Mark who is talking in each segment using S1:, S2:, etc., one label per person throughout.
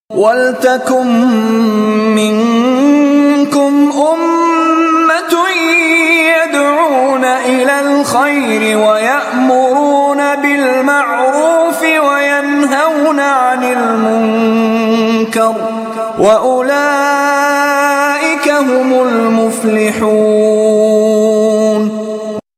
S1: وَلْتَكُن مِّنكُمْ أُمَّةٌ يَدْعُونَ إِلَى الْخَيْرِ وَيَأْمُرُونَ بِالْمَعْرُوفِ وَيَنْهَوْنَ عَنِ الْمُنكَرِ ۚ وَأُولَٰئِكَ هُمُ الْمُفْلِحُونَ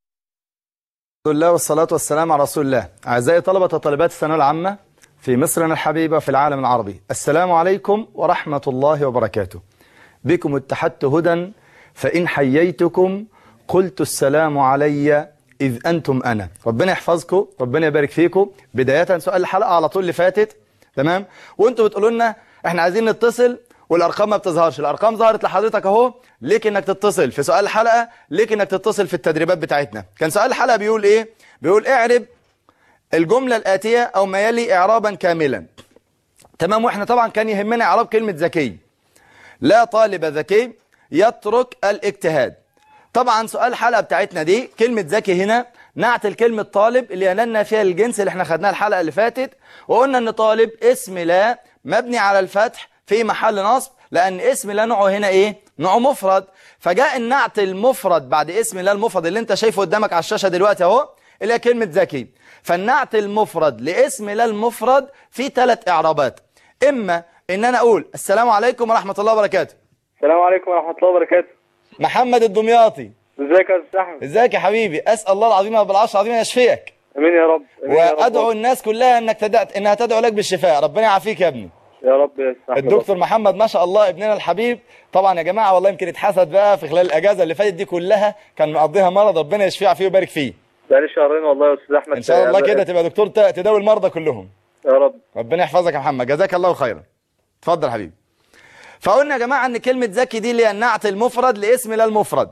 S2: الحمد لله والصلاة والسلام على رسول الله أعزائي طلبة وطالبات الثانوية العامة في مصرنا الحبيبة في العالم العربي السلام عليكم ورحمة الله وبركاته بكم اتحدت هدى فإن حييتكم قلت السلام علي إذ أنتم أنا ربنا يحفظكم ربنا يبارك فيكم بداية سؤال الحلقة على طول اللي فاتت تمام وانتوا بتقولوا لنا احنا عايزين نتصل والارقام ما بتظهرش الارقام ظهرت لحضرتك اهو ليك انك تتصل في سؤال الحلقه ليك انك تتصل في التدريبات بتاعتنا كان سؤال الحلقه بيقول ايه بيقول اعرب الجمله الاتيه او ما يلي اعرابا كاملا تمام واحنا طبعا كان يهمنا اعراب كلمه ذكي لا طالب ذكي يترك الاجتهاد طبعا سؤال الحلقه بتاعتنا دي كلمه ذكي هنا نعت الكلمة طالب اللي ينلنا فيها الجنس اللي احنا خدناها الحلقة اللي فاتت وقلنا ان طالب اسم لا مبني على الفتح في محل نصب لأن اسم لا نوعه هنا إيه؟ نوعه مفرد فجاء النعت المفرد بعد اسم لا المفرد اللي انت شايفه قدامك على الشاشة دلوقتي اهو اللي هي كلمة ذكي فالنعت المفرد لاسم لا المفرد في ثلاث إعرابات إما إن أنا أقول السلام عليكم ورحمة الله وبركاته
S3: السلام عليكم ورحمة الله وبركاته
S2: محمد الدمياطي
S3: ازيك يا استاذ احمد
S2: ازيك يا حبيبي أسأل الله العظيم بالعرش العظيم أن يشفيك
S3: امين يا رب امين يا رب.
S2: وأدعو الناس كلها إنك تدع... إنها تدعو لك بالشفاء ربنا يعافيك يا ابني
S3: يا رب يا استاذ احمد
S2: الدكتور محمد ما شاء الله ابننا الحبيب طبعا يا جماعة والله يمكن اتحسد بقى في خلال الأجازة اللي فاتت دي كلها كان مقضيها مرض ربنا يشفيه ويعافيه ويبارك فيه
S3: بقالي شهرين والله يا استاذ احمد
S2: إن شاء الله كده تبقى دكتور ت- تداوي المرضى كلهم
S3: يا رب
S2: ربنا يحفظك يا محمد جزاك الله خيرا اتفضل حبيبي فقلنا يا جماعة ان كلمة ذكي دي اللي هي النعت المفرد لاسم لا المفرد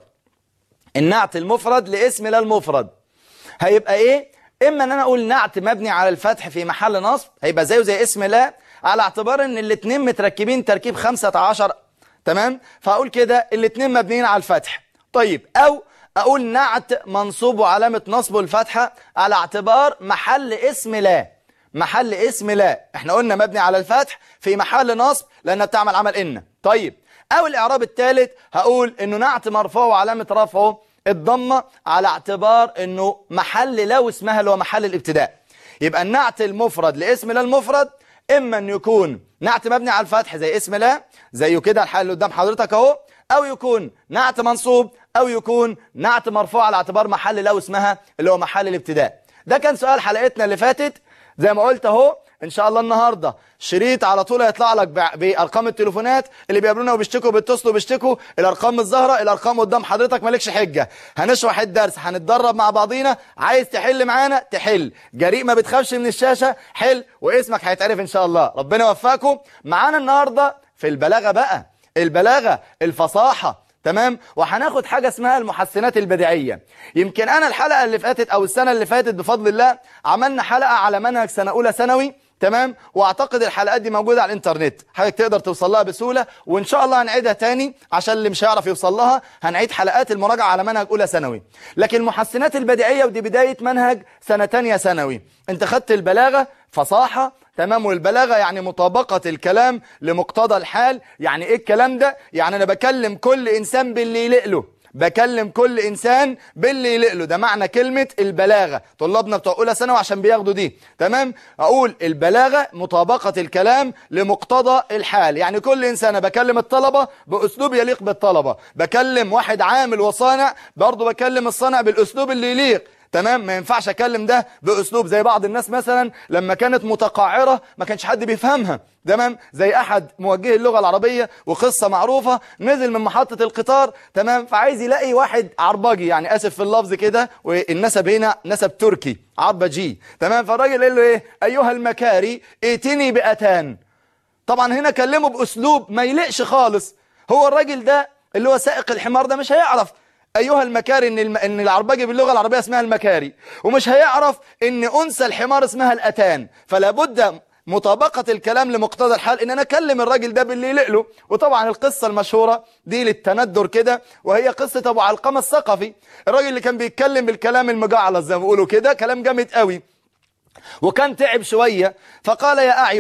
S2: النعت المفرد لاسم لا المفرد هيبقى ايه اما ان انا اقول نعت مبني على الفتح في محل نصب هيبقى زيه زي اسم لا على اعتبار ان الاتنين متركبين تركيب 15 تمام فاقول كده الاتنين مبنيين على الفتح طيب او اقول نعت منصوب وعلامة نصبه الفتحة على اعتبار محل اسم لا محل اسم لا احنا قلنا مبني على الفتح في محل نصب لانها بتعمل عمل ان طيب او الاعراب الثالث هقول انه نعت مرفوع وعلامة رفعه الضمة على اعتبار انه محل لا واسمها اللي هو محل الابتداء يبقى النعت المفرد لاسم لا المفرد اما ان يكون نعت مبني على الفتح زي اسم لا زيه كده الحال اللي قدام حضرتك اهو او يكون نعت منصوب او يكون نعت مرفوع على اعتبار محل لا واسمها اللي هو محل الابتداء ده كان سؤال حلقتنا اللي فاتت زي ما قلت اهو ان شاء الله النهارده شريط على طول هيطلع لك بع- بارقام التليفونات اللي بيقابلونا وبيشتكوا بيتصلوا بيشتكوا الارقام الظاهره الارقام قدام حضرتك مالكش حجه هنشرح الدرس هنتدرب مع بعضينا عايز تحل معانا تحل جريء ما بتخافش من الشاشه حل واسمك هيتعرف ان شاء الله ربنا يوفقكم معانا النهارده في البلاغه بقى البلاغه الفصاحه تمام وهناخد حاجة اسمها المحسنات البديعية يمكن أنا الحلقة اللي فاتت أو السنة اللي فاتت بفضل الله عملنا حلقة على منهج سنة أولى ثانوي تمام واعتقد الحلقات دي موجودة على الانترنت حضرتك تقدر توصل لها بسهولة وان شاء الله هنعيدها تاني عشان اللي مش هيعرف يوصل لها هنعيد حلقات المراجعة على منهج اولى ثانوي لكن المحسنات البديعية ودي بداية منهج سنة تانية ثانوي انت خدت البلاغة فصاحة تمام والبلاغة يعني مطابقة الكلام لمقتضى الحال يعني ايه الكلام ده يعني انا بكلم كل انسان باللي يليق له بكلم كل انسان باللي يليق له ده معنى كلمة البلاغة طلابنا بتوع اولى ثانوي عشان بياخدوا دي تمام اقول البلاغة مطابقة الكلام لمقتضى الحال يعني كل انسان أنا بكلم الطلبة باسلوب يليق بالطلبة بكلم واحد عامل وصانع برضه بكلم الصانع بالاسلوب اللي يليق تمام ما ينفعش اكلم ده باسلوب زي بعض الناس مثلا لما كانت متقاعره ما كانش حد بيفهمها تمام زي احد موجهي اللغه العربيه وقصه معروفه نزل من محطه القطار تمام فعايز يلاقي واحد عربجي يعني اسف في اللفظ كده والنسب هنا نسب تركي عربجي تمام فالراجل قال له ايه ايها المكاري ائتني باتان طبعا هنا كلمه باسلوب ما يليقش خالص هو الراجل ده اللي هو سائق الحمار ده مش هيعرف ايها المكاري ان الم... ان العربجي باللغه العربيه اسمها المكاري ومش هيعرف ان انثى الحمار اسمها الاتان فلا بد مطابقة الكلام لمقتضى الحال ان انا اكلم الراجل ده باللي يليق له وطبعا القصة المشهورة دي للتندر كده وهي قصة ابو علقمة الثقفي الراجل اللي كان بيتكلم بالكلام المجعلص زي ما بيقولوا كده كلام جامد قوي وكان تعب شوية فقال يا أعين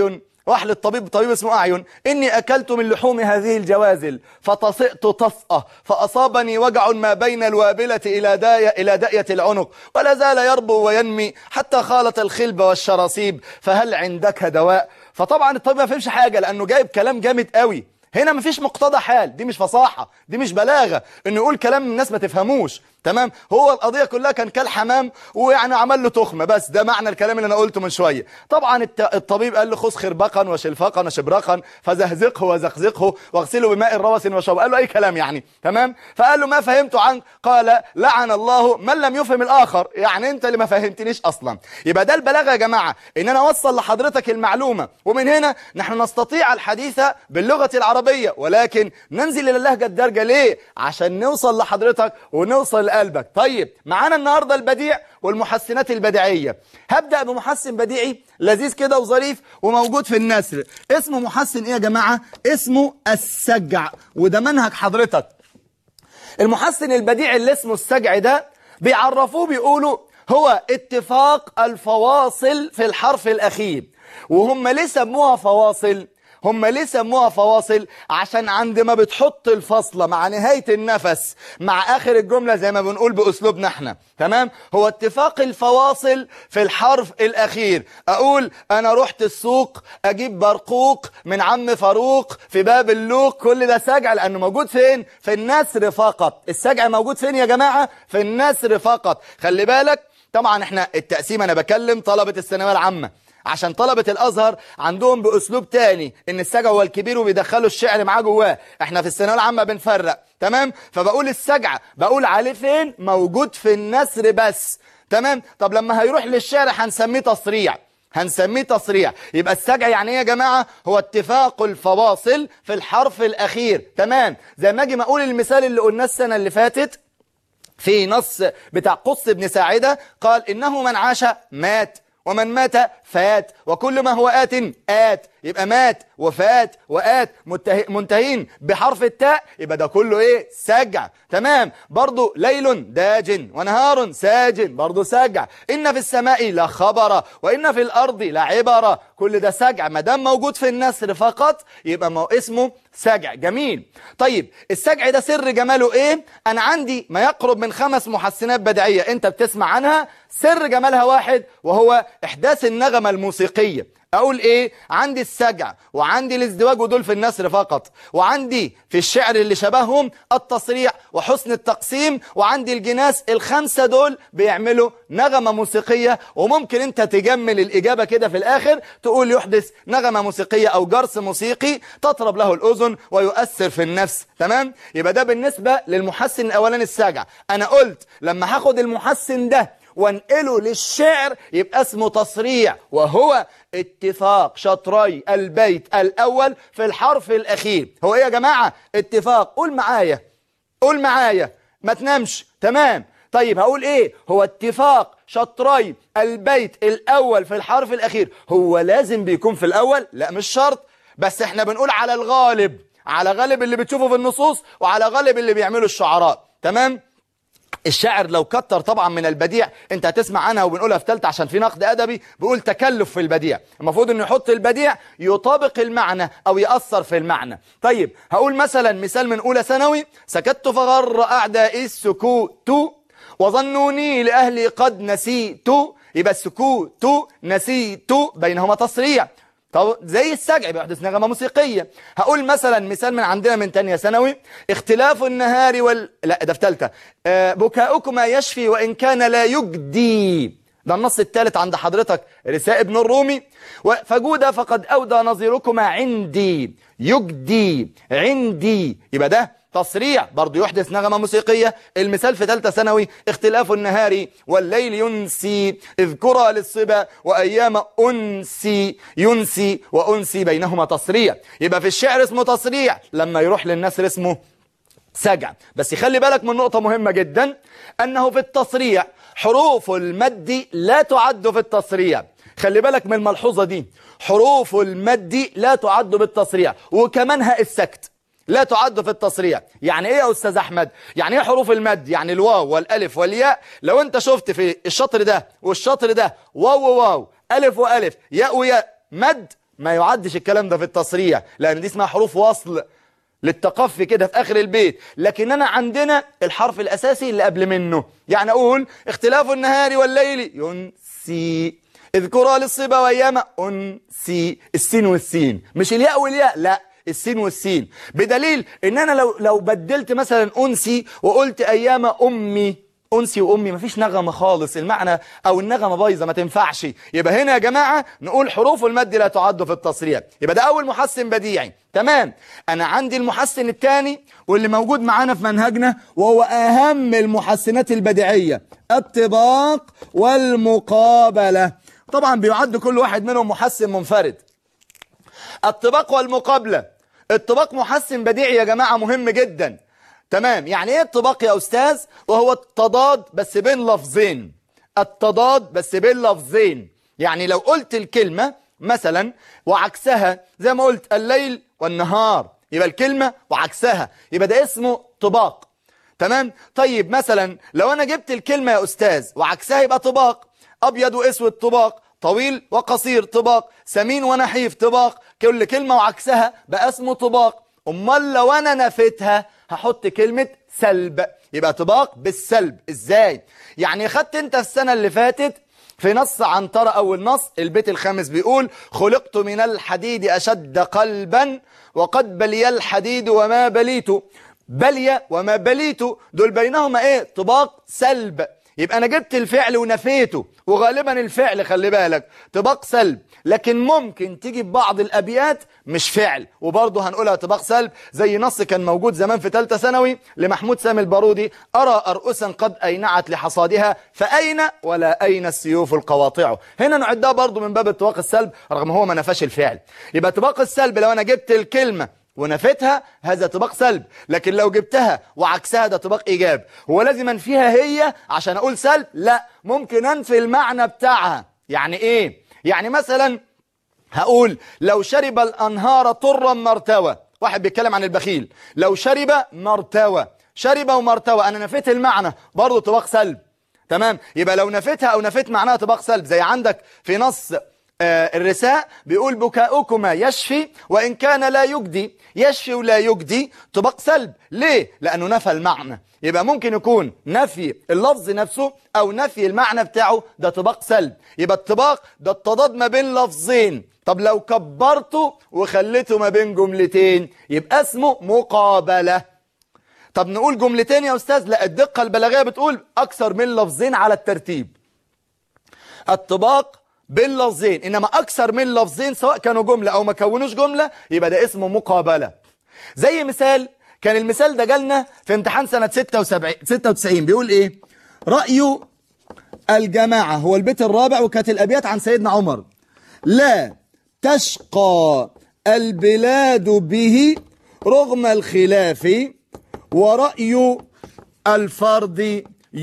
S2: راح للطبيب طبيب اسمه أعين إني أكلت من لحوم هذه الجوازل فطسئت طسأة فأصابني وجع ما بين الوابلة إلى داية إلى داية العنق ولا زال يربو وينمي حتى خالط الخلب والشراصيب فهل عندك دواء فطبعا الطبيب ما فهمش حاجة لأنه جايب كلام جامد قوي هنا مفيش مقتضى حال دي مش فصاحة دي مش بلاغة انه يقول كلام الناس ما تفهموش تمام هو القضية كلها كان كالحمام ويعني عمل له تخمة بس ده معنى الكلام اللي انا قلته من شوية طبعا الت- الطبيب قال له خذ خربقا وشلفقا وشبرقا فزهزقه وزقزقه واغسله بماء روس وشرب قال له اي كلام يعني تمام فقال له ما فهمت عنك قال لعن الله من لم يفهم الاخر يعني انت اللي ما فهمتنيش اصلا يبقى ده البلاغة يا جماعة ان انا اوصل لحضرتك المعلومة ومن هنا نحن نستطيع الحديث باللغة العربية ولكن ننزل الى اللهجة الدارجة ليه عشان نوصل لحضرتك ونوصل لقلبك طيب معانا النهاردة البديع والمحسنات البديعية هبدأ بمحسن بديعي لذيذ كده وظريف وموجود في النثر اسمه محسن ايه يا جماعة اسمه السجع وده منهج حضرتك المحسن البديع اللي اسمه السجع ده بيعرفوه بيقولوا هو اتفاق الفواصل في الحرف الأخير وهم ليه سموها فواصل هم ليه سموها فواصل عشان عند ما بتحط الفاصلة مع نهاية النفس مع آخر الجملة زي ما بنقول بأسلوبنا احنا تمام هو اتفاق الفواصل في الحرف الأخير أقول أنا رحت السوق أجيب برقوق من عم فاروق في باب اللوق كل ده سجع لأنه موجود فين في النسر فقط السجع موجود فين يا جماعة في النسر فقط خلي بالك طبعا احنا التقسيم انا بكلم طلبة الثانويه العامة عشان طلبة الازهر عندهم باسلوب تاني ان السجع هو الكبير وبيدخلوا الشعر معاه جواه احنا في الثانويه العامة بنفرق تمام فبقول السجع بقول عليه فين موجود في النسر بس تمام طب لما هيروح للشعر هنسميه تصريع هنسميه تصريع يبقى السجع يعني ايه يا جماعة هو اتفاق الفواصل في الحرف الاخير تمام زي ما اجي ما اقول المثال اللي قلناه السنة اللي فاتت في نص بتاع قص بن ساعدة قال إنه من عاش مات ومن مات فات وكل ما هو آت آت يبقى مات وفات وآت منته- منتهين بحرف التاء يبقى ده كله ايه سجع تمام برضو ليل داج ونهار ساج برضو سجع إن في السماء لخبر وإن في الأرض لعبر كل ده سجع ما دام موجود في النسر فقط يبقى ما هو اسمه سجع جميل طيب السجع ده سر جماله ايه انا عندي ما يقرب من خمس محسنات بديعية انت بتسمع عنها سر جمالها واحد وهو احداث النغمة الموسيقية اقول ايه عندي السجع وعندي الازدواج ودول في النسر فقط وعندي في الشعر اللي شبههم التصريع وحسن التقسيم وعندي الجناس الخمسة دول بيعملوا نغمة موسيقية وممكن انت تجمل الاجابة كده في الاخر تقول يحدث نغمة موسيقية او جرس موسيقي تطرب له الاذن ويؤثر في النفس تمام يبقى ده بالنسبة للمحسن الاولاني السجع انا قلت لما هاخد المحسن ده وانقله للشعر يبقى اسمه تصريع وهو اتفاق شطري البيت الأول في الحرف الأخير هو ايه يا جماعة اتفاق قول معايا قول معايا ما تنامش تمام طيب هقول ايه هو اتفاق شطري البيت الأول في الحرف الأخير هو لازم بيكون في الأول لا مش شرط بس احنا بنقول على الغالب على غالب اللي بتشوفه في النصوص وعلى غالب اللي بيعمله الشعراء تمام الشاعر لو كتر طبعا من البديع انت هتسمع عنها وبنقولها في ثالثه عشان في نقد ادبي بيقول تكلف في البديع المفروض انه يحط البديع يطابق المعنى او ياثر في المعنى طيب هقول مثلا مثال من اولى ثانوي سكت فغر اعدائي السكوت وظنوني لاهلي قد نسيت يبقى السكوت نسيت بينهما تصريع طب زي السجع بيحدث نغمة موسيقية هقول مثلا مثال من عندنا من تانية ثانوي اختلاف النهار وال لا ده في تالتة آه بكاؤكما يشفي وإن كان لا يجدي ده النص الثالث عند حضرتك رساء ابن الرومي و- فجود فقد أودى نظيركما عندي يجدي عندي يبقى ده تصريع برضو يحدث نغمة موسيقية المثال في ثالثة ثانوي اختلاف النهار والليل ينسي اذكرى للصبا وأيام أنسي ينسي وأنسي بينهما تصريع يبقى في الشعر اسمه تصريع لما يروح للنسر اسمه سجع بس خلي بالك من نقطة مهمة جدا أنه في التصريع حروف المد لا تعد في التصريع خلي بالك من الملحوظة دي حروف المد لا تعد بالتصريع وكمان هاء السكت لا تعد في التصريع يعني ايه يا استاذ احمد يعني ايه حروف المد يعني الواو والالف والياء لو انت شفت في الشطر ده والشطر ده واو وواو الف والف ياء وياء مد ما يعدش الكلام ده في التصريح لان دي اسمها حروف وصل للتقفي كده في اخر البيت لكن انا عندنا الحرف الاساسي اللي قبل منه يعني اقول اختلاف النهار والليل ينسي اذكرها للصبا وايام انسي السين والسين مش الياء والياء لا السين والسين بدليل ان انا لو لو بدلت مثلا انسي وقلت ايام امي انسي وامي مفيش نغمه خالص المعنى او النغمه بايظه ما تنفعش يبقى هنا يا جماعه نقول حروف المد لا تعد في التصريح يبقى ده اول محسن بديعي تمام انا عندي المحسن الثاني واللي موجود معانا في منهجنا وهو اهم المحسنات البديعيه الطباق والمقابله طبعا بيعد كل واحد منهم محسن منفرد الطباق والمقابله الطباق محسن بديعي يا جماعه مهم جدا تمام يعني ايه الطباق يا استاذ وهو التضاد بس بين لفظين التضاد بس بين لفظين يعني لو قلت الكلمة مثلا وعكسها زي ما قلت الليل والنهار يبقى الكلمة وعكسها يبقى ده اسمه طباق تمام طيب مثلا لو انا جبت الكلمة يا استاذ وعكسها يبقى طباق ابيض واسود طباق طويل وقصير طباق سمين ونحيف طباق كل كلمة وعكسها بقى اسمه طباق امال لو انا نفيتها هحط كلمة سلب يبقى طباق بالسلب ازاي يعني خدت انت السنة اللي فاتت في نص عنترة اول نص البيت الخامس بيقول خلقت من الحديد اشد قلبا وقد بلي الحديد وما بليت بلي وما بليت دول بينهما ايه طباق سلب يبقى انا جبت الفعل ونفيته وغالبا الفعل خلي بالك طباق سلب لكن ممكن تيجي ببعض الابيات مش فعل وبرضه هنقولها طباق سلب زي نص كان موجود زمان في ثالثه ثانوي لمحمود سامي البارودي ارى ارؤسا قد اينعت لحصادها فاين ولا اين السيوف القواطع هنا نعدها برضه من باب الطباق السلب رغم هو ما نفاش الفعل يبقى طباق السلب لو انا جبت الكلمه ونفيتها هذا طباق سلب لكن لو جبتها وعكسها ده طباق ايجاب هو لازم انفيها هي عشان اقول سلب لا ممكن انفي المعنى بتاعها يعني ايه يعني مثلا هقول لو شرب الانهار طرا مرتوى واحد بيتكلم عن البخيل لو شرب مرتوى شرب ومرتوى انا نفيت المعنى برضه طباق سلب تمام يبقى لو نفيتها او نفيت معناها طباق سلب زي عندك في نص آه الرساء بيقول بكاؤكما يشفي وإن كان لا يجدي يشفي ولا يجدي طبق سلب ليه؟ لأنه نفى المعنى يبقى ممكن يكون نفي اللفظ نفسه أو نفي المعنى بتاعه ده طبق سلب يبقى الطباق ده التضاد ما بين لفظين طب لو كبرته وخليته ما بين جملتين يبقى اسمه مقابلة طب نقول جملتين يا أستاذ لا الدقة البلاغية بتقول أكثر من لفظين على الترتيب الطباق بين لفظين انما اكثر من لفظين سواء كانوا جملة او ما كونوش جملة يبقى ده اسمه مقابلة زي مثال كان المثال ده جالنا في امتحان سنة 76 96 بيقول ايه رأي الجماعة هو البيت الرابع وكانت الابيات عن سيدنا عمر لا تشقى البلاد به رغم الخلاف ورأي الفرد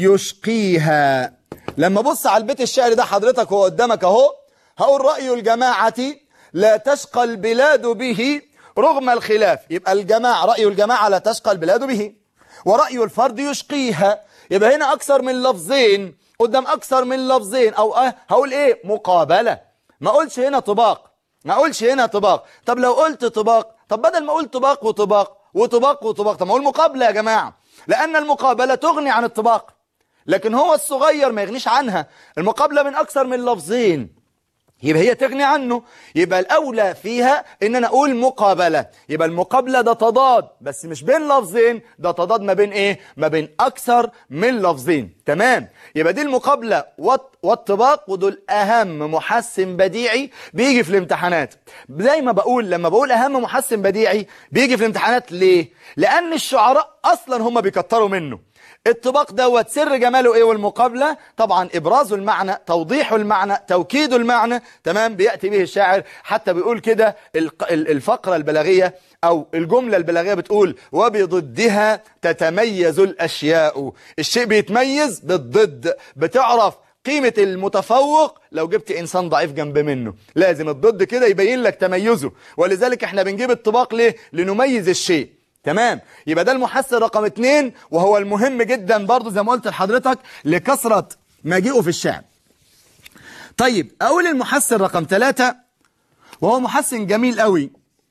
S2: يشقيها لما بص على البيت الشعري ده حضرتك هو قدامك اهو هقول رأي الجماعة لا تشقى البلاد به رغم الخلاف يبقى الجماعة رأي الجماعة لا تشقى البلاد به ورأي الفرد يشقيها يبقى هنا أكثر من لفظين قدام أكثر من لفظين أو أه هقول إيه مقابلة ما أقولش هنا طباق ما أقولش هنا طباق طب لو قلت طباق طب بدل ما أقول طباق وطباق وطباق وطباق طب ما أقول مقابلة يا جماعة لأن المقابلة تغني عن الطباق لكن هو الصغير ما يغنيش عنها المقابلة من أكثر من لفظين يبقى هي تغني عنه يبقى الأولى فيها إن أنا أقول مقابلة يبقى المقابلة ده تضاد بس مش بين لفظين ده تضاد ما بين إيه ما بين أكثر من لفظين تمام يبقى دي المقابلة والطباق ودول أهم محسن بديعي بيجي في الامتحانات زي ما بقول لما بقول أهم محسن بديعي بيجي في الامتحانات ليه لأن الشعراء أصلا هم بيكتروا منه الطباق دوت سر جماله ايه والمقابلة طبعا ابراز المعنى توضيح المعنى توكيد المعنى تمام بيأتي به الشاعر حتى بيقول كده الفقرة البلاغية او الجملة البلاغية بتقول وبضدها تتميز الاشياء الشيء بيتميز بالضد بتعرف قيمة المتفوق لو جبت إنسان ضعيف جنب منه لازم الضد كده يبين لك تميزه ولذلك احنا بنجيب الطباق ليه لنميز الشيء تمام يبقى ده المحسن رقم اتنين وهو المهم جدا برضو زي ما قلت لحضرتك لكثرة مجيئه في الشعر طيب أقول المحسن رقم ثلاثة وهو محسن جميل قوي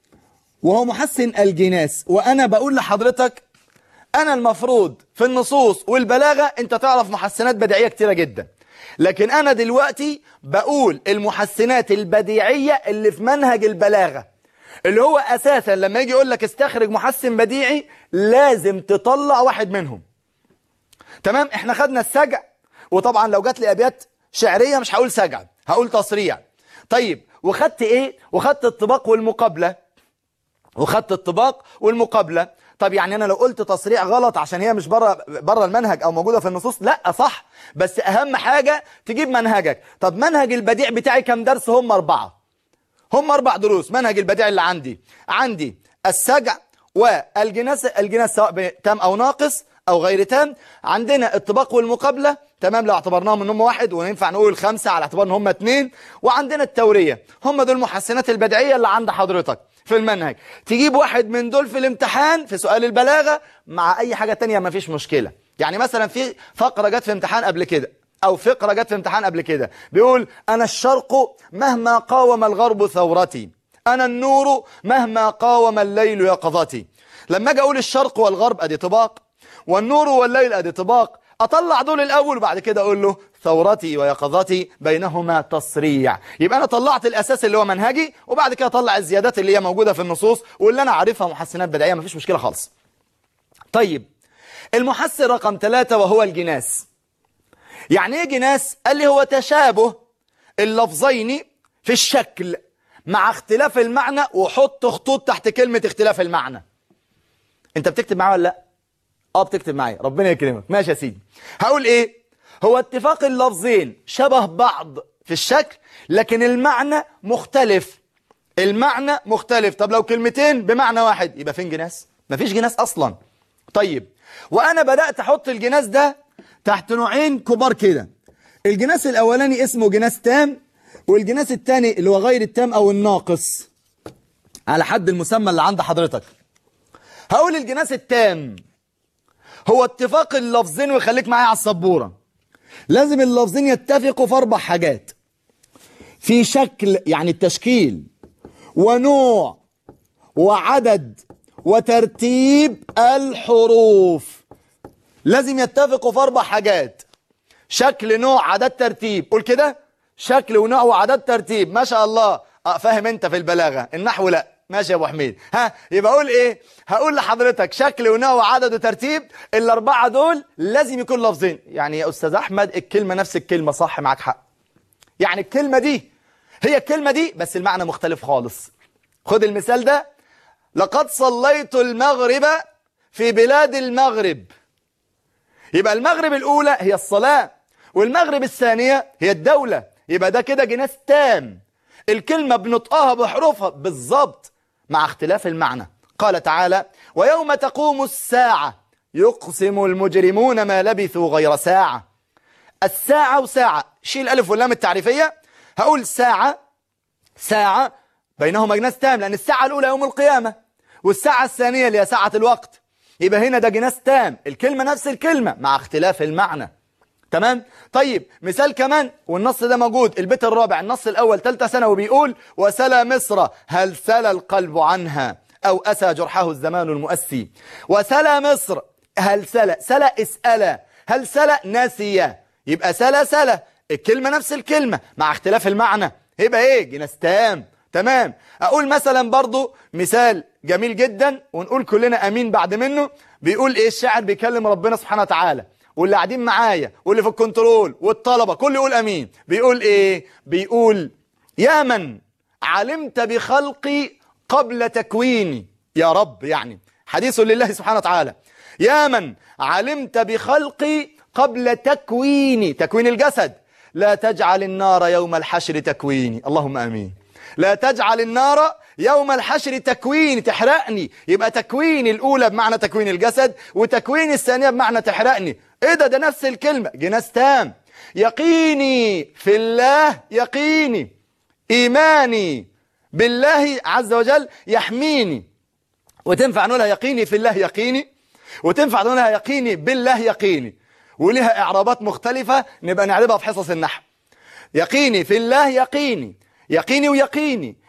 S2: وهو محسن الجناس وأنا بقول لحضرتك أنا المفروض في النصوص والبلاغة أنت تعرف محسنات بديعية كتيرة جدا لكن أنا دلوقتي بقول المحسنات البديعية اللي في منهج البلاغة اللي هو أساسا لما يجي يقول لك استخرج محسن بديعي لازم تطلع واحد منهم تمام احنا خدنا السجع وطبعا لو جات لي أبيات شعرية مش هقول سجع هقول تصريع طيب وخدت ايه وخدت الطباق والمقابلة وخدت الطباق والمقابلة طب يعني انا لو قلت تصريع غلط عشان هي مش بره بره المنهج او موجوده في النصوص لا صح بس اهم حاجه تجيب منهجك طب منهج البديع بتاعي كام درس هم اربعه هم اربع دروس منهج البديع اللي عندي عندي السجع والجناس الجناس سواء تام او ناقص او غير تام عندنا الطباق والمقابله تمام لو اعتبرناهم ان هم واحد وينفع نقول خمسه على اعتبار ان هم اثنين وعندنا التوريه هم دول المحسنات البديعيه اللي عند حضرتك في المنهج تجيب واحد من دول في الامتحان في سؤال البلاغة مع أي حاجة تانية ما فيش مشكلة يعني مثلا في فقرة جت في امتحان قبل كده أو فقرة جت في امتحان قبل كده بيقول أنا الشرق مهما قاوم الغرب ثورتي أنا النور مهما قاوم الليل يقظتي لما أجي أقول الشرق والغرب أدي طباق والنور والليل أدي طباق أطلع دول الأول وبعد كده أقول له ثورتي ويقظتي بينهما تصريع يبقى أنا طلعت الأساس اللي هو منهجي وبعد كده أطلع الزيادات اللي هي موجودة في النصوص واللي أنا عارفها محسنات بدائية مفيش مشكلة خالص طيب المحسن رقم ثلاثة وهو الجناس يعني ايه جناس قال لي هو تشابه اللفظين في الشكل مع اختلاف المعنى وحط خطوط تحت كلمة اختلاف المعنى انت بتكتب معايا ولا لا اه بتكتب معايا ربنا يكرمك ماشي يا سيدي هقول ايه هو اتفاق اللفظين شبه بعض في الشكل لكن المعنى مختلف المعنى مختلف طب لو كلمتين بمعنى واحد يبقى فين جناس مفيش جناس اصلا طيب وانا بدأت احط الجناس ده تحت نوعين كبار كده الجناس الاولاني اسمه جناس تام والجناس الثاني اللي هو غير التام او الناقص على حد المسمى اللي عند حضرتك هقول الجناس التام هو اتفاق اللفظين ويخليك معايا على السبورة لازم اللفظين يتفقوا في اربع حاجات في شكل يعني التشكيل ونوع وعدد وترتيب الحروف لازم يتفقوا في اربع حاجات شكل نوع عدد ترتيب قول كده شكل ونوع وعدد ترتيب ما شاء الله اه فاهم انت في البلاغه النحو لا ماشي يا ابو حميد ها يبقى اقول ايه هقول لحضرتك شكل ونوع وعدد وترتيب الاربعه دول لازم يكون لفظين يعني يا استاذ احمد الكلمه نفس الكلمه صح معاك حق يعني الكلمه دي هي الكلمه دي بس المعنى مختلف خالص خد المثال ده لقد صليت المغرب في بلاد المغرب يبقى المغرب الأولى هي الصلاة والمغرب الثانية هي الدولة يبقى ده كده جناس تام الكلمة بنطقها بحروفها بالظبط مع اختلاف المعنى قال تعالى ويوم تقوم الساعة يقسم المجرمون ما لبثوا غير ساعة الساعة وساعة شيل الألف واللام التعريفية هقول ساعة ساعة بينهما جناس تام لأن الساعة الأولى يوم القيامة والساعة الثانية اللي هي ساعة الوقت يبقى هنا ده جناس تام الكلمة نفس الكلمة مع اختلاف المعنى تمام طيب مثال كمان والنص ده موجود البيت الرابع النص الأول ثالثه ثانوي بيقول وسلى مصر هل سلى القلب عنها أو أسى جرحه الزمان المؤسي وسلى مصر هل سلى سلى اسألى هل سلى ناسية يبقى سلى سلى الكلمة نفس الكلمة مع اختلاف المعنى يبقى ايه جناس تام تمام اقول مثلا برضو مثال جميل جدا ونقول كلنا امين بعد منه بيقول ايه الشاعر بيكلم ربنا سبحانه وتعالى واللي قاعدين معايا واللي في الكنترول والطلبة كل يقول امين بيقول ايه بيقول يا من علمت بخلقي قبل تكويني يا رب يعني حديث لله سبحانه وتعالى يا من علمت بخلقي قبل تكويني تكوين الجسد لا تجعل النار يوم الحشر تكويني اللهم امين لا تجعل النار يوم الحشر تكويني تحرقني يبقى تكوين الأولى بمعنى تكوين الجسد وتكوين الثانية بمعنى تحرقني ايه ده ده نفس الكلمة جناس تام يقيني في الله يقيني إيماني بالله عز وجل يحميني وتنفع نقولها يقيني في الله يقيني وتنفع نقولها يقيني بالله يقيني ولها إعرابات مختلفة نبقى نعربها في حصص النحو يقيني في الله يقيني يقيني ويقيني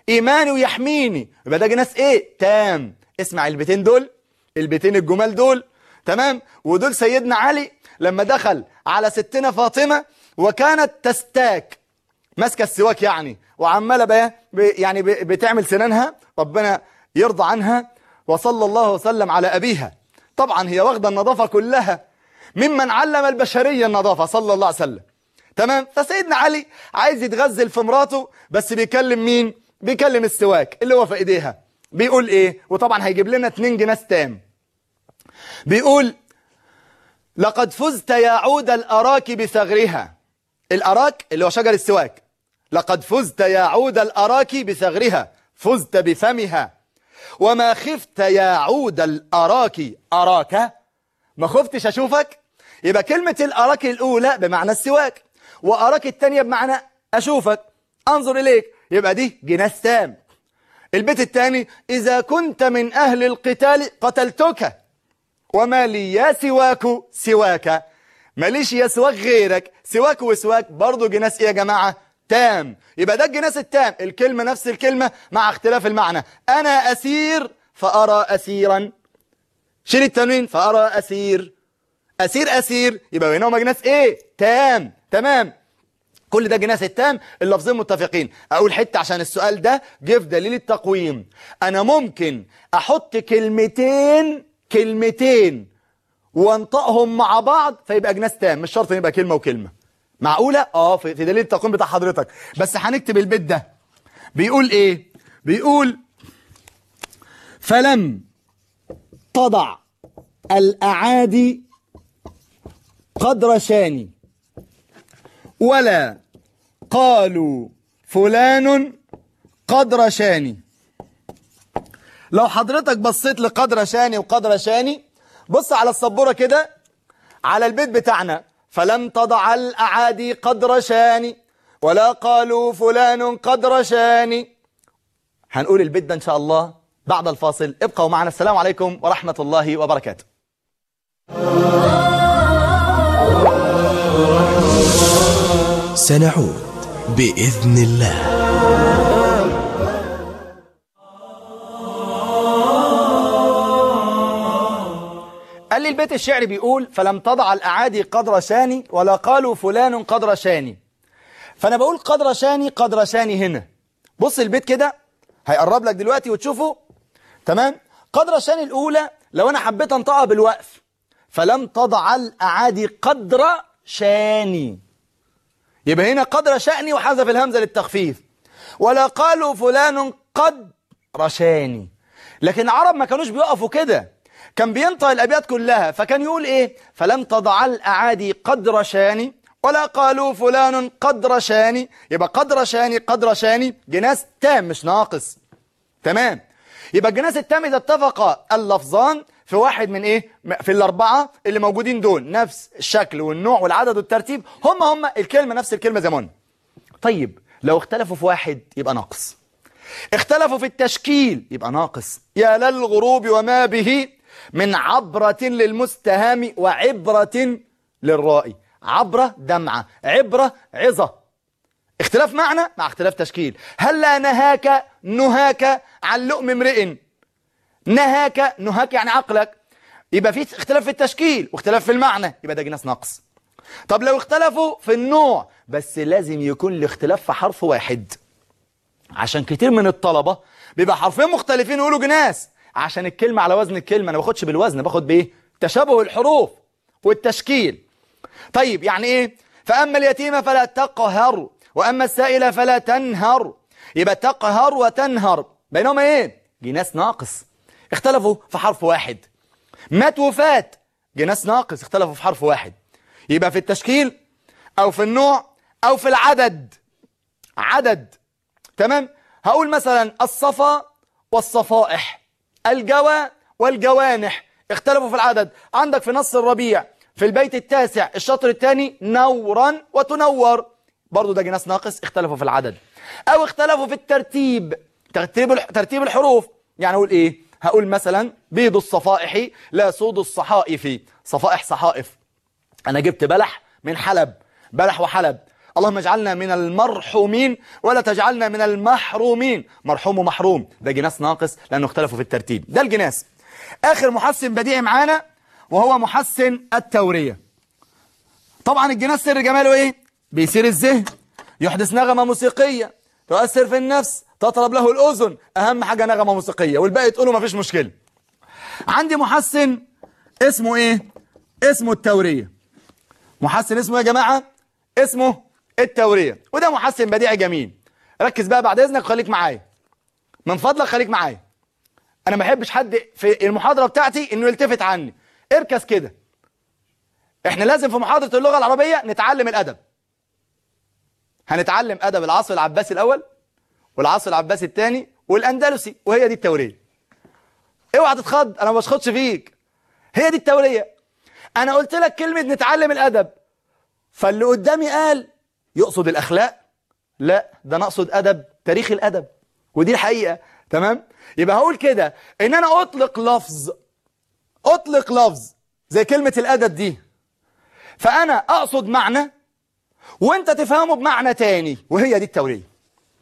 S2: إيماني ويحميني يبقى ده جناس إيه تام اسمع البيتين دول البيتين الجمال دول تمام ودول سيدنا علي لما دخل على ستنا فاطمة وكانت تستاك ماسكه السواك يعني وعماله بقى ب- يعني ب- بتعمل سنانها ربنا يرضى عنها وصلى الله وسلم على ابيها طبعا هي واخده النظافه كلها ممن علم البشريه النظافه صلى الله عليه وسلم تمام فسيدنا علي عايز يتغزل في مراته بس بيكلم مين بيكلم السواك اللي هو في ايديها بيقول ايه وطبعا هيجيب لنا اتنين جناس تام بيقول لقد فزت يا عود الأراك بثغرها الأراك اللي هو شجر السواك لقد فزت يا عود الأراك بثغرها فزت بفمها وما خفت يا عود الأراك أراك ما خفتش أشوفك يبقى كلمة الأراك الأولى بمعنى السواك وأراك الثانية بمعنى أشوفك أنظر إليك يبقى دي جناس تام البيت الثاني إذا كنت من أهل القتال قتلتك وما لي يا سواك سواك ماليش يا سواك غيرك سواك وسواك برضو جناس ايه يا جماعة تام يبقى ده الجناس التام الكلمة نفس الكلمة مع اختلاف المعنى انا اسير فارى اسيرا شيل التنوين فارى اسير اسير اسير يبقى بينهما جناس ايه تام تمام كل ده جناس التام اللفظين متفقين اقول حته عشان السؤال ده جه في دليل التقويم انا ممكن احط كلمتين كلمتين وانطقهم مع بعض فيبقى جناس تام مش شرط يبقى كلمه وكلمه معقوله اه في في دليل التقويم بتاع حضرتك بس هنكتب البيت ده بيقول ايه بيقول فلم تضع الاعادي قدر شاني ولا قالوا فلان قدر شاني لو حضرتك بصيت لقدر شاني وقدر شاني بص على السبورة كده على البيت بتاعنا فلم تضع الأعادي قدر شاني ولا قالوا فلان قدر شاني هنقول البيت ده إن شاء الله بعد الفاصل ابقوا معنا السلام عليكم ورحمة الله وبركاته
S4: سنعود بإذن الله
S2: قال لي البيت الشعري بيقول فلم تضع الأعادي قدر شاني ولا قالوا فلان قدر شاني فأنا بقول قدر شاني قدر شاني هنا بص البيت كده هيقرب لك دلوقتي وتشوفه تمام قدر شاني الأولى لو أنا حبيت أنطقها بالوقف فلم تضع الأعادي قدر شاني يبقى هنا قدر شأني وحذف الهمزة للتخفيف ولا قالوا فلان قد رشاني لكن العرب ما كانوش بيقفوا كده كان بينطق الأبيات كلها فكان يقول إيه فلم تضع الأعادي قد رشاني ولا قالوا فلان قد رشاني يبقى قد رشاني قد رشاني جناس تام مش ناقص تمام يبقى الجناس التام إذا اتفق اللفظان في واحد من إيه في الأربعة اللي موجودين دول نفس الشكل والنوع والعدد والترتيب هم هم الكلمة نفس الكلمة زي ما قلنا طيب لو اختلفوا في واحد يبقى ناقص اختلفوا في التشكيل يبقى ناقص يا للغروب وما به من عبرة للمستهام وعبرة للرائي عبرة دمعة عبرة عظة اختلاف معنى مع اختلاف تشكيل هل لا نهاك نهاك عن لؤم امرئ نهاك نهاك يعني عقلك يبقى في اختلاف في التشكيل واختلاف في المعنى يبقى ده جناس ناقص طب لو اختلفوا في النوع بس لازم يكون الاختلاف في حرف واحد عشان كتير من الطلبة بيبقى حرفين مختلفين يقولوا جناس عشان الكلمة على وزن الكلمة انا باخدش بالوزن باخد بايه تشابه الحروف والتشكيل طيب يعني ايه فأما اليتيم فلا تقهر وأما السائل فلا تنهر يبقى تقهر وتنهر بينهما ايه جناس ناقص اختلفوا في حرف واحد مات وفات جناس ناقص اختلفوا في حرف واحد يبقى في التشكيل او في النوع او في العدد عدد تمام هقول مثلا الصفا والصفائح الجوى والجوانح اختلفوا في العدد عندك في نص الربيع في البيت التاسع الشطر الثاني نورا وتنور برضو ده جناس ناقص اختلفوا في العدد او اختلفوا في الترتيب ترتيب ترتيب الحروف يعني اقول ايه هقول مثلا بيض الصفائح لا سود الصحائف صفائح صحائف انا جبت بلح من حلب بلح وحلب اللهم اجعلنا من المرحومين ولا تجعلنا من المحرومين مرحوم ومحروم ده جناس ناقص لأنه اختلفوا في الترتيب ده الجناس آخر محسن بديعي معانا وهو محسن التورية طبعا الجناس سر جماله ايه بيثير الذهن يحدث نغمة موسيقية تؤثر في النفس تطرب له الأذن أهم حاجة نغمة موسيقية والباقي تقوله مفيش مشكلة عندي محسن اسمه ايه اسمه التورية محسن اسمه يا جماعة اسمه التورية وده محسن بديعي جميل ركز بقى بعد اذنك خليك معايا من فضلك خليك معايا انا ما بحبش حد في المحاضرة بتاعتي انه يلتفت عني اركز كده احنا لازم في محاضرة اللغة العربية نتعلم الادب هنتعلم ادب العصر العباسي الاول والعصر العباسي الثاني والاندلسي وهي دي التورية اوعى تتخض انا ما بشخطش فيك هي دي التورية انا قلت لك كلمة نتعلم الادب فاللي قدامي قال يقصد الاخلاق لا ده نقصد ادب تاريخ الادب ودي الحقيقة تمام يبقى هقول كده ان انا اطلق لفظ اطلق لفظ زي كلمة الادب دي فانا اقصد معنى وانت تفهمه بمعنى تاني وهي دي التورية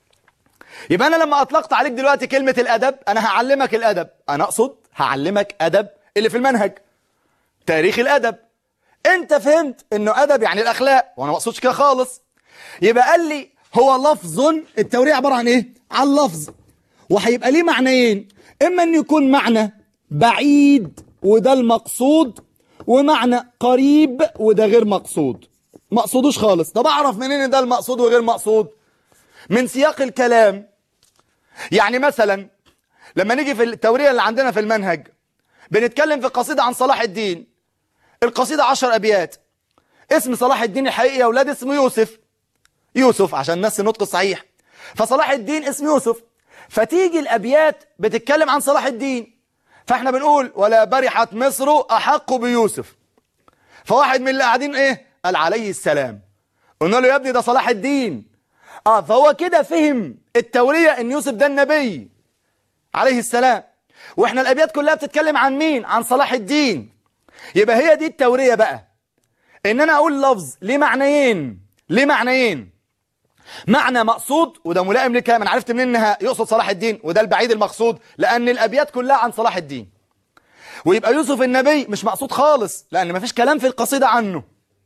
S2: يبقى انا لما اطلقت عليك دلوقتي كلمة الادب انا هعلمك الادب انا اقصد هعلمك ادب اللي في المنهج تاريخ الادب انت فهمت انه ادب يعني الاخلاق وانا ما اقصدش كده خالص يبقى قال لي هو لفظ التورية عبارة عن ايه عن لفظ وهيبقى ليه معنيين اما ان يكون معنى بعيد وده المقصود ومعنى قريب وده غير مقصود مقصودوش خالص طب اعرف منين ان ده المقصود وغير مقصود من سياق الكلام يعني مثلا لما نيجي في التورية اللي عندنا في المنهج بنتكلم في قصيدة عن صلاح الدين القصيدة عشر أبيات اسم صلاح الدين الحقيقي يا أولاد اسمه يوسف يوسف عشان الناس النطق الصحيح فصلاح الدين اسم يوسف فتيجي الأبيات بتتكلم عن صلاح الدين فاحنا بنقول ولا برحت مصر أحق بيوسف فواحد من اللي قاعدين ايه قال عليه السلام قلنا له يا ابني ده صلاح الدين اه فهو كده فهم التورية ان يوسف ده النبي عليه السلام واحنا الابيات كلها بتتكلم عن مين عن صلاح الدين يبقى هي دي التورية بقى ان انا اقول لفظ ليه معنيين ليه معنيين معنى مقصود وده ملائم للكلام انا عرفت منين انها يقصد صلاح الدين وده البعيد المقصود لان الابيات كلها عن صلاح الدين ويبقى يوسف النبي مش مقصود خالص لان مفيش كلام في القصيدة عنه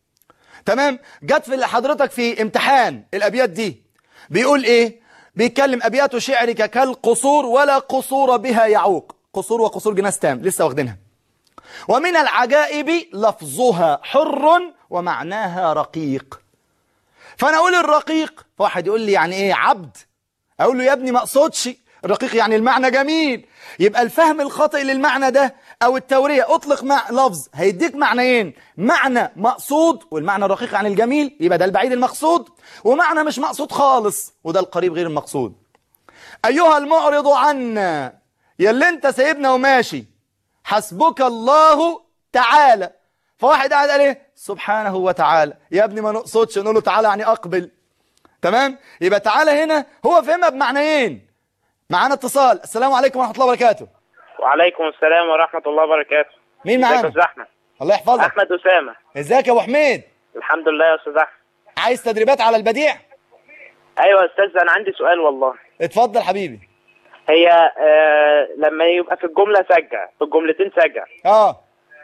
S2: تمام جت في حضرتك في امتحان الابيات دي بيقول ايه بيتكلم ابيات شعرك كالقصور ولا قصور بها يعوق قصور وقصور جناس تام لسه واخدينها ومن العجائب لفظها حر ومعناها رقيق فانا اقول الرقيق فواحد يقول لي يعني ايه عبد اقول له يا ابني ما اقصدش الرقيق يعني المعنى جميل يبقى الفهم الخاطئ للمعنى ده او التورية اطلق مع لفظ هيديك معنيين معنى مقصود والمعنى الرقيق عن الجميل يبقى ده البعيد المقصود ومعنى مش مقصود خالص وده القريب غير المقصود ايها المعرض عنا يا اللي انت سايبنا وماشي حسبك الله تعالى فواحد قاعد قال ايه سبحانه وتعالى يا ابني ما نقصدش نقول له تعالى يعني اقبل تمام يبقى تعالى هنا هو فهمها بمعنيين معانا اتصال السلام عليكم ورحمه الله وبركاته
S5: وعليكم السلام ورحمة الله وبركاته
S2: مين
S5: ازيك يا
S2: معانا
S5: استاذ احمد
S2: الله يحفظك
S5: احمد اسامة
S2: ازيك يا ابو حميد
S5: الحمد لله يا استاذ احمد
S2: عايز تدريبات على البديع
S5: ايوه يا استاذ انا عندي سؤال والله
S2: اتفضل حبيبي
S5: هي آه لما يبقى في الجملة سجع في الجملتين سجع
S2: اه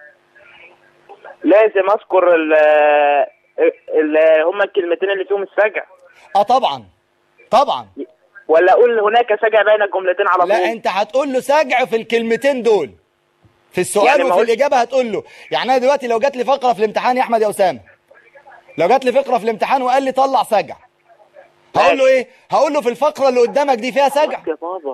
S5: لازم اذكر ال ال هما الكلمتين اللي فيهم السجع
S2: اه طبعا طبعا
S5: ولا اقول هناك سجع بين الجملتين على طول
S2: لا انت هتقول له سجع في الكلمتين دول في السؤال
S5: يعني ما
S2: وفي
S5: قلت-
S2: الاجابه هتقول له يعني انا دلوقتي لو جات لي فقره في الامتحان يا احمد يا اسامه لو جات لي فقره في الامتحان وقال لي طلع سجع هقول له ايه هقول له في الفقره اللي قدامك دي فيها سجع
S5: يا بابا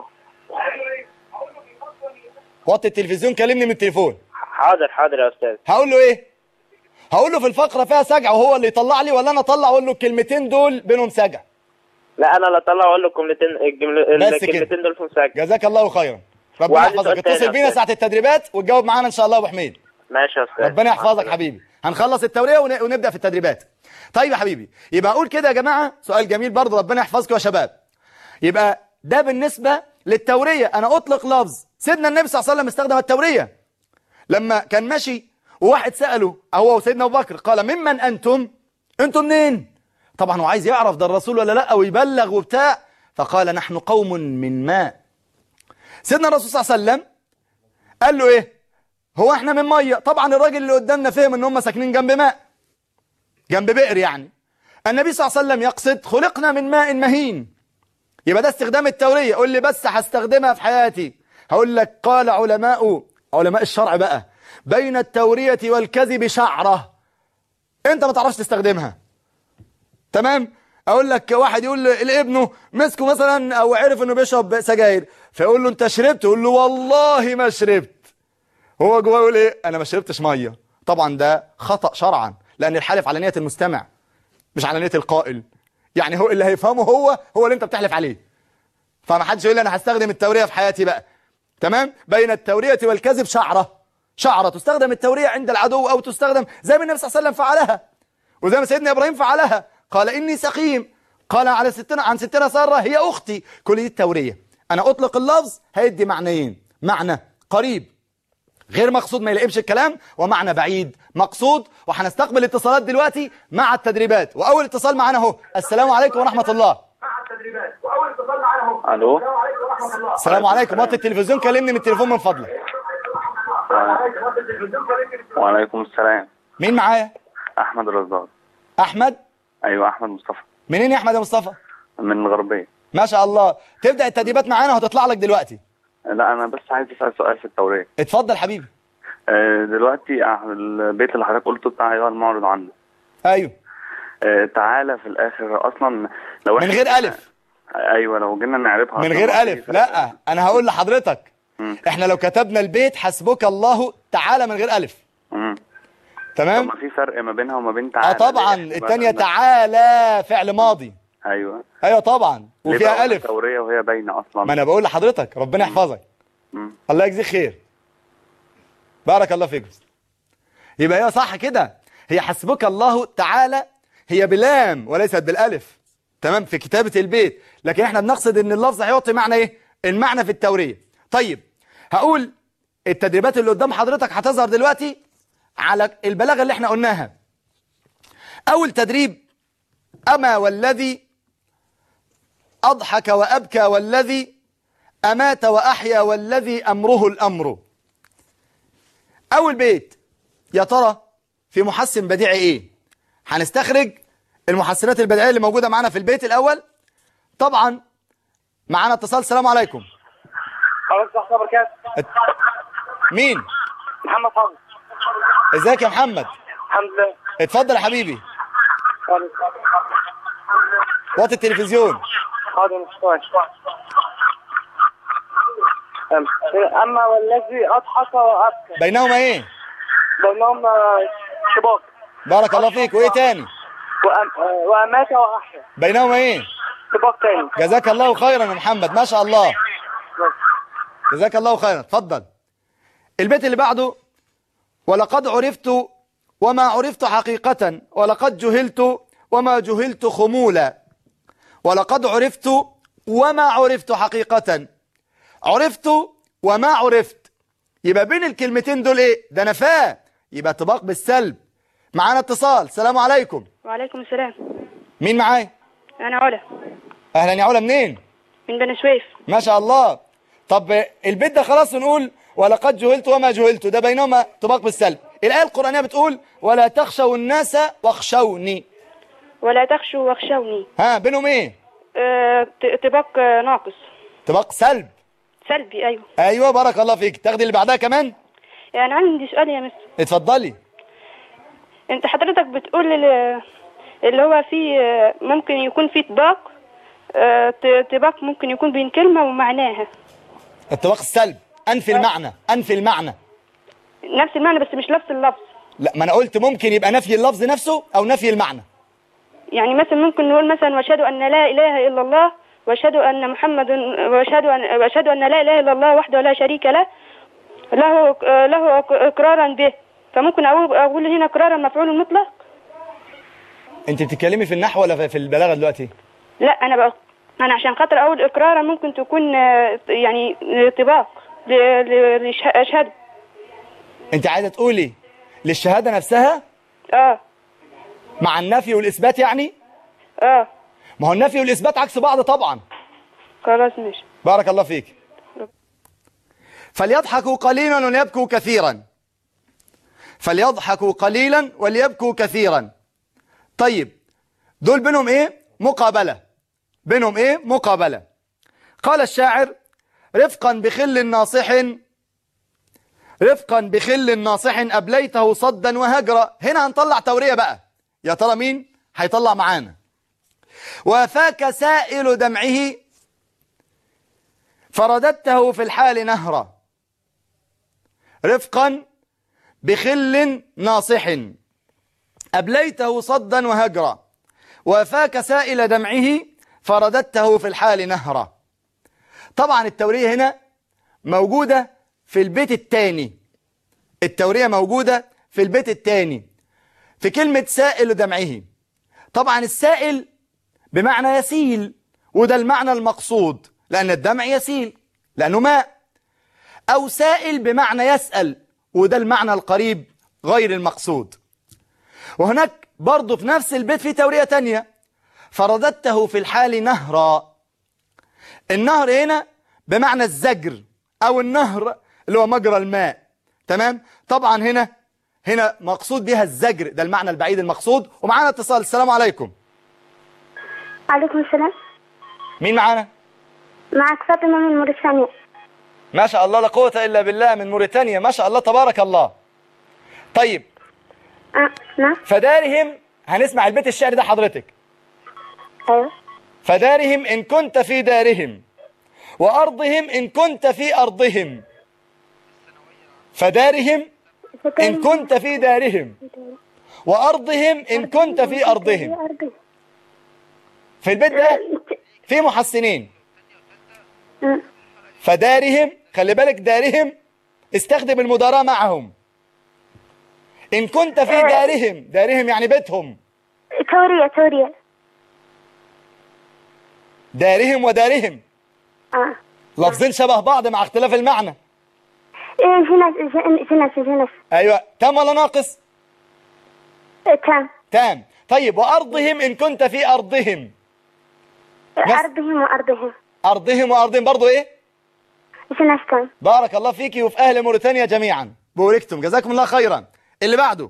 S2: وطي التلفزيون كلمني من التليفون
S5: حاضر حاضر يا استاذ
S2: هقول له ايه هقول له في الفقره فيها سجع وهو اللي يطلع لي ولا انا اطلع اقول له الكلمتين دول بينهم سجع
S5: لا انا اللي اطلع واقول له الجملتين الجمل...
S2: بس كده.
S5: الكلمتين دول فيهم سجع
S2: جزاك الله خيرا ربنا
S5: وعندي
S2: يحفظك
S5: سؤال تاني
S2: اتصل
S5: يا
S2: بينا
S5: أستاذ.
S2: ساعه التدريبات وتجاوب معانا ان شاء الله يا ابو حميد
S5: ماشي يا استاذ
S2: ربنا يحفظك حبيبي هنخلص التوريه ون- ونبدا في التدريبات طيب يا حبيبي يبقى اقول كده يا جماعه سؤال جميل برضه ربنا يحفظكم يا شباب يبقى ده بالنسبه للتوريه انا اطلق لفظ سيدنا النبي صلى الله عليه وسلم استخدم التوريه لما كان ماشي وواحد ساله هو وسيدنا ابو بكر قال ممن انتم انتم منين طبعا هو عايز يعرف ده الرسول ولا لا ويبلغ وبتاع فقال نحن قوم من ماء سيدنا الرسول صلى الله عليه وسلم قال له ايه هو احنا من ميه طبعا الراجل اللي قدامنا فهم ان هم ساكنين جنب ماء جنب بئر يعني النبي صلى الله عليه وسلم يقصد خلقنا من ماء مهين يبقى ده استخدام التورية قول لي بس هستخدمها في حياتي هقول لك قال علماء علماء الشرع بقى بين التورية والكذب شعرة انت ما تعرفش تستخدمها تمام اقول لك واحد يقول لابنه مسكه مثلا او عرف انه بيشرب سجاير فيقول له انت شربت يقول له والله ما شربت هو جواه يقول ايه انا ما شربتش ميه طبعا ده خطأ شرعا لان الحلف على نية المستمع مش على نية القائل يعني هو اللي هيفهمه هو هو اللي انت بتحلف عليه فما حدش يقول لي انا هستخدم التورية في حياتي بقى تمام بين التورية والكذب شعرة شعرة تستخدم التورية عند العدو او تستخدم زي ما النبي صلى الله عليه وسلم فعلها وزي ما سيدنا ابراهيم فعلها قال اني سقيم قال على ستنا عن ستنا سارة هي اختي كل دي التورية انا اطلق اللفظ هيدي معنيين معنى قريب غير مقصود ما يلعبش الكلام ومعنى بعيد مقصود وهنستقبل اتصالات دلوقتي مع التدريبات واول اتصال معانا اهو السلام عليكم ورحمة الله
S3: الو
S2: السلام عليكم وطي التلفزيون كلمني من التليفون من فضلك
S3: وعليكم السلام
S2: مين معايا
S3: احمد رزاق
S2: احمد
S3: ايوه احمد مصطفى
S2: منين يا احمد يا مصطفى
S3: من الغربيه
S2: ما شاء الله تبدأ التدريبات معانا وهتطلع لك دلوقتي
S3: لا انا بس عايز اسال سؤال في التوريه
S2: اتفضل حبيبي
S3: آه، دلوقتي آه، البيت اللي حضرتك قلته بتاع ايها المعرض عنه
S2: ايوه
S3: آه، تعالى في الاخر اصلا لو
S2: من
S3: إحنا-
S2: غير الف
S3: ايوه لو جينا نعرفها
S2: من
S3: أصلاً
S2: غير
S3: ما
S2: الف
S3: في-
S2: لا انا هقول لحضرتك
S3: مم.
S2: احنا لو كتبنا البيت حسبك الله تعالى من غير الف
S3: مم. طب
S2: تمام
S3: ما في فرق ما بينها وما بين
S2: اه
S3: تعالى
S2: طبعا
S3: ليه؟
S2: التانية
S3: ما-
S2: تعالى فعل ماضي
S3: ايوه
S2: ايوه طبعا
S3: ليه
S2: وفيها
S3: بقى
S2: الف
S3: التوريه وهي باينه اصلا
S2: ما انا بقول لحضرتك ربنا يحفظك
S3: مم.
S2: الله يجزيك خير بارك الله فيكم يبقى هي صح كده هي حسبك الله تعالى هي بلام وليست بالالف تمام في كتابة البيت لكن احنا بنقصد ان اللفظ هيعطي معنى ايه المعنى في التورية طيب هقول التدريبات اللي قدام حضرتك هتظهر دلوقتي على البلاغة اللي احنا قلناها اول تدريب اما والذي اضحك وابكى والذي أمات وأحيا والذي أمره الأمر أول بيت يا ترى في محسن بديعي إيه هنستخرج المحسنات البديعية اللي موجودة معانا في البيت الأول طبعا معانا اتصال السلام عليكم
S5: خلاص صح وبركاته
S2: مين
S5: محمد حافظ
S2: ازيك يا محمد
S5: الحمد لله
S2: اتفضل يا حبيبي
S5: خالص
S2: وطي التلفزيون
S5: حاضر مش اما والذي اضحك وابكى
S2: بينهما ايه
S5: بينهم شباك
S2: بارك الله فيك وايه تاني
S5: وأم... وامات واحيا
S2: بينهما ايه
S5: شباك تاني
S2: جزاك الله خيرا يا محمد ما شاء الله جزاك الله خيرا اتفضل البيت اللي بعده ولقد عرفت وما عرفت حقيقة ولقد جهلت وما جهلت خمولا ولقد عرفت وما عرفت حقيقة عرفت وما عرفت يبقى بين الكلمتين دول ايه ده نفاه يبقى طباق بالسلب معانا اتصال سلام عليكم
S6: وعليكم السلام
S2: مين معاي
S6: أنا علا
S2: اهلا يا علا منين
S6: من بني سويف
S2: ما شاء الله طب البيت ده خلاص نقول ولقد جهلت وما جهلت ده بينهما طباق بالسلب الآية القرآنية بتقول ولا تخشوا الناس واخشوني
S6: ولا تخشوا واخشوني
S2: ها بينهم ايه
S6: أه ت- طباق آه، ناقص
S2: طباق سلب
S6: سلبي أيوه
S2: ايوه بارك الله فيك تاخدي اللي بعدها كمان
S6: يعني عندي سؤال يا مس
S2: اتفضلي
S6: أنت حضرتك بتقول ال- اللي هو فيه آه، ممكن يكون فيه طباق آه، ط- طباق ممكن يكون بين كلمة ومعناها
S2: الطباق السلب انفي المعنى انفي المعنى
S6: نفس المعنى بس مش نفس اللفظ
S2: لا ما انا قلت ممكن يبقى نفي اللفظ نفسه او نفي المعنى
S6: يعني مثلا ممكن نقول مثلا واشهد ان لا اله الا الله واشهد ان محمد واشهد ان واشهد ان لا اله الا الله وحده لا شريك له له له اقرارا به فممكن اقول اقول هنا اقرارا مفعول مطلق
S2: انت بتتكلمي في النحو ولا في- في البلاغه دلوقتي
S6: لا انا بقى انا عشان خاطر اقول اقرارا ممكن تكون آه، يعني آه، طباق ل- ل- لش- اشهد
S2: انت عايزه تقولي للشهاده نفسها
S6: اه
S2: مع النفي والاثبات يعني
S6: اه
S2: ما هو النفي والإثبات عكس بعض طبعا
S6: خلاص ماشي
S2: بارك الله فيك فليضحكوا قليلا وليبكوا كثيرا فليضحكوا قليلا وليبكوا كثيرا طيب دول بينهم ايه مقابلة بينهم ايه مقابلة قال الشاعر رفقا بخل ناصح رفقا بخل ناصح أبليته صدا وهجرا هنا هنطلع تورية بقى يا ترى مين هيطلع معانا وافاك سائل دمعه فرددته في الحال نهرا رفقا بخل ناصح أبليته صدا وهجرا وافاك سائل دمعه فرددته في الحال نهرا طبعا التورية هنا موجودة في البيت الثاني التورية موجودة في البيت الثاني في كلمة سائل دمعه طبعا السائل بمعنى يسيل وده المعنى المقصود لأن الدمع يسيل لأنه ماء أو سائل بمعنى يسأل وده المعنى القريب غير المقصود وهناك برضه في نفس البيت في تورية تانية فرددته في الحال نهرا النهر هنا بمعنى الزجر أو النهر اللي هو مجرى الماء تمام طبعا هنا هنا مقصود بها الزجر ده المعنى البعيد المقصود ومعانا اتصال السلام عليكم
S7: عليكم السلام
S2: مين معانا
S7: معك فاطمة من موريتانيا
S2: ما شاء الله لا قوة إلا بالله من موريتانيا ما شاء الله تبارك الله طيب
S7: أه نعم
S2: فدارهم هنسمع البيت الشعر ده حضرتك
S7: أيوه
S2: فدارهم إن كنت في دارهم وأرضهم إن كنت في أرضهم فدارهم إن كنت في دارهم وأرضهم إن كنت في أرضهم
S7: أرضي
S2: في البيت ده في محسنين
S7: أه.
S2: فدارهم خلي بالك دارهم استخدم المداراة معهم إن كنت في دارهم دارهم يعني بيتهم
S7: تورية تورية
S2: دارهم ودارهم
S7: اه
S2: لفظين شبه بعض مع اختلاف المعنى
S7: إيه جنس جن- جنس جنس
S2: أيوة تام ولا ناقص
S7: إيه، تام
S2: تام طيب وأرضهم إن كنت في أرضهم بس.
S7: أرضهم وأرضهم
S2: أرضهم وأرضهم برضو إيه
S7: جنس تام
S2: بارك الله فيك وفي أهل موريتانيا جميعا بوركتم جزاكم الله خيرا اللي بعده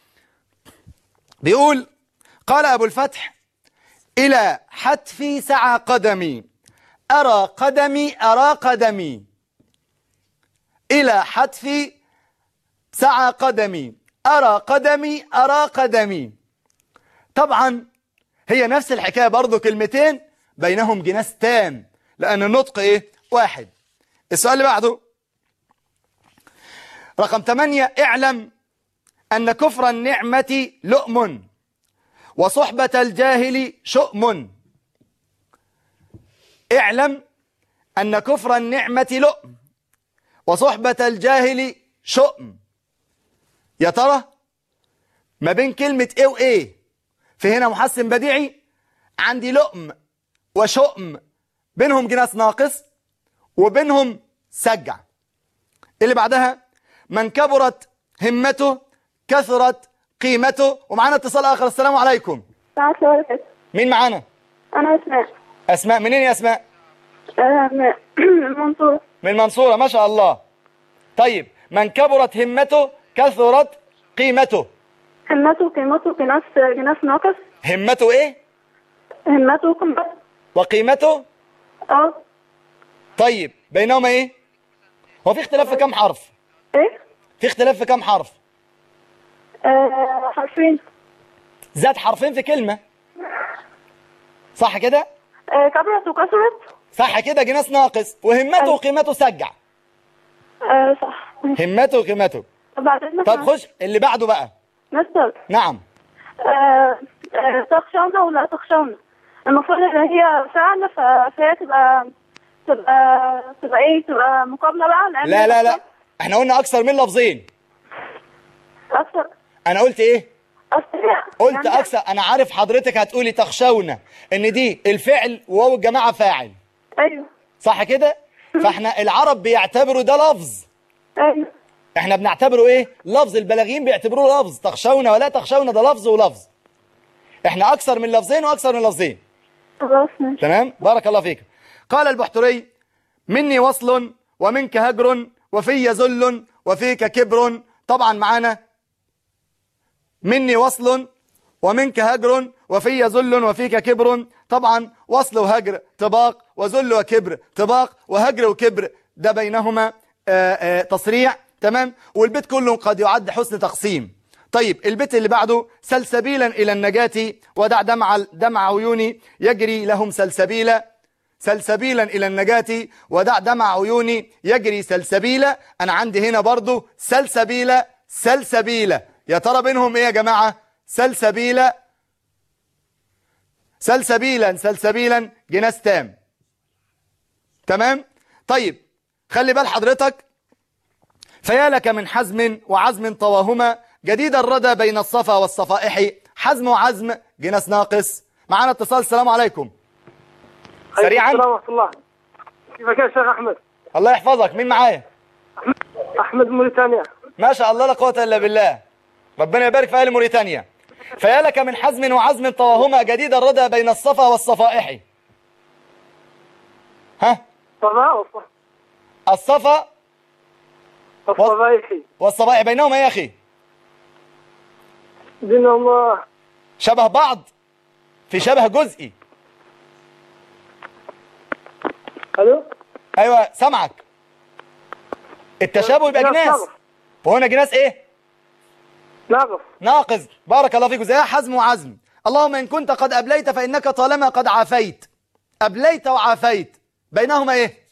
S2: بيقول قال أبو الفتح إلى حتفي سعى قدمي أرى قدمي أرى قدمي إلى حتفي سعى قدمي أرى قدمي أرى قدمي طبعا هي نفس الحكاية برضو كلمتين بينهم جناس تام لأن النطق إيه واحد السؤال اللي بعده رقم 8 اعلم أن كفر النعمة لؤم وصحبة الجاهل شؤم اعلم أن كفر النعمة لؤم وصحبة الجاهل شؤم يا ترى ما بين كلمة ايه وايه في هنا محسن بديعي عندي لؤم وشؤم بينهم جناس ناقص وبينهم سجع اللي بعدها من كبرت همته كثرت قيمته ومعانا اتصال آخر السلام عليكم
S7: بعت له ورقة
S2: مين معانا
S7: أنا أسماء
S2: أسماء منين يا أسماء
S7: آه، من منصور
S2: من المنصورة ما شاء الله طيب من كبرت همته كثرت قيمته
S7: همته قيمته جناس جناس ناقص
S2: همته ايه
S7: همته قيمته
S2: وقيمته
S7: اه
S2: طيب بينهما ايه هو في اختلاف في كم حرف
S7: ايه
S2: في اختلاف في كم حرف
S7: آه، حرفين
S2: زاد حرفين في كلمة صح كده
S7: آه، كبرت وكسرت
S2: صح كده جناس ناقص وهمته وقيمته سجع
S7: آه، صح
S2: همته وقيمته
S7: بعد اذنك
S2: طب خش اللي بعده بقى
S7: مستر
S2: نعم
S7: آه، آه، تخشون ولا تخشون المفروض ان هي فعل ف- فهي تبقى تبقى تبقى ايه تبقى مقابلة بقى لان
S2: لا لا لا احنا قلنا اكثر من لفظين
S7: اكثر
S2: انا قلت ايه
S7: أصل
S2: قلت
S7: يعني-
S2: اكثر انا عارف حضرتك هتقولي تخشون ان دي الفعل وواو الجماعه فاعل
S7: ايوه
S2: صح كده فاحنا العرب بيعتبروا ده لفظ
S7: ايوه
S2: احنا بنعتبره ايه لفظ البلاغيين بيعتبروه لفظ تخشون ولا تخشون ده لفظ ولفظ احنا اكثر من لفظين واكثر من لفظين
S7: خلاص ماشي
S2: تمام بارك الله فيك قال البحتري مني وصل ومنك هجر وفي ذل وفيك كبر طبعا معانا مني وصل ومنك هجر وفي ذل وفيك كبر طبعا وصل وهجر طباق وذل وكبر طباق وهجر وكبر ده بينهما آه، آه، تصريع تمام والبيت كله قد يعد حسن تقسيم طيب البيت اللي بعده سلسبيلا إلى النجاة ودع دمع دمع عيوني يجري لهم سلسبيلا سلسبيلا إلى النجاة ودع دمع عيوني يجري سلسبيلا أنا عندي هنا برضو سلسبيلا سلسبيلا يا ترى بينهم إيه يا جماعة سلسبيلا سلسبيلا سلسبيلا جناس تام تمام طيب خلي بال حضرتك فيا لك من حزم وعزم طواهما جديد الردى بين الصفا والصفائح حزم وعزم جناس ناقص معانا اتصال السلام عليكم سريعا
S8: السلام ورحمة الله كيفك يا شيخ أحمد
S2: الله يحفظك مين معايا
S8: أحمد موريتانيا
S2: ما شاء الله لا قوة إلا بالله ربنا يبارك في أهل موريتانيا فيا لك من حزم وعزم طواهما جديد الردى بين الصفا والصفائح ها
S8: صباح
S2: الصفا
S8: الصبايحي
S2: والصفائح بينهما يا أخي
S8: بينهم
S2: شبه بعض في شبه جزئي
S8: ألو
S2: ايوه سامعك التشابه يبقى
S8: جناس
S2: جناس
S8: ناقص.
S2: وهنا جناس ايه
S8: ناقص
S2: ناقص بارك الله فيك زي حزم وعزم اللهم ان كنت قد ابليت فانك طالما قد عافيت ابليت وعافيت بينهما ايه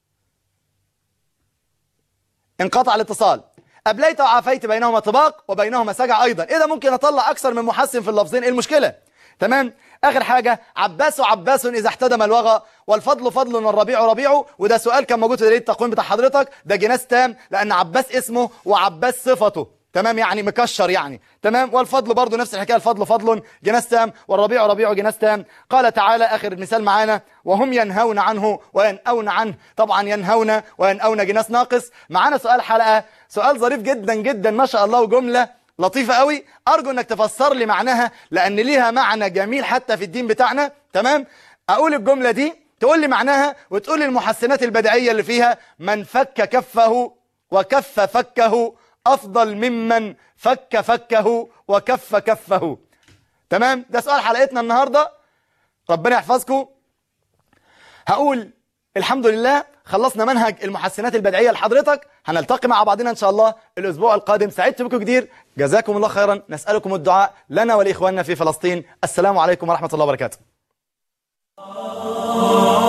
S2: انقطع الاتصال ابليت وعافيت بينهما طباق وبينهما سجع ايضا ايه ده ممكن اطلع اكثر من محسن في اللفظين ايه المشكله تمام اخر حاجه عباس عباس اذا احتدم الوغى والفضل فضل والربيع ربيع وده سؤال كان موجود في دليل التقويم بتاع حضرتك ده جناس تام لان عباس اسمه وعباس صفته تمام يعني مكشر يعني تمام والفضل برضه نفس الحكايه الفضل فضل جناس تام والربيع ربيع جناس تام قال تعالى اخر مثال معانا وهم ينهون عنه وينأون عنه طبعا ينهون وينأون جناس ناقص معانا سؤال حلقه سؤال ظريف جدا جدا ما شاء الله وجمله لطيفة قوي أرجو أنك تفسر لي معناها لأن ليها معنى جميل حتى في الدين بتاعنا تمام أقول الجملة دي تقول لي معناها وتقول لي المحسنات البديعية اللي فيها من فك كفه وكف فكه أفضل ممن فك فكه وكف كفه تمام ده سؤال حلقتنا النهاردة ربنا يحفظكم هقول الحمد لله خلصنا منهج المحسنات البدعية لحضرتك هنلتقي مع بعضنا إن شاء الله الأسبوع القادم سعدت بكم كتير جزاكم الله خيرا نسألكم الدعاء لنا ولإخواننا في فلسطين السلام عليكم ورحمة الله وبركاته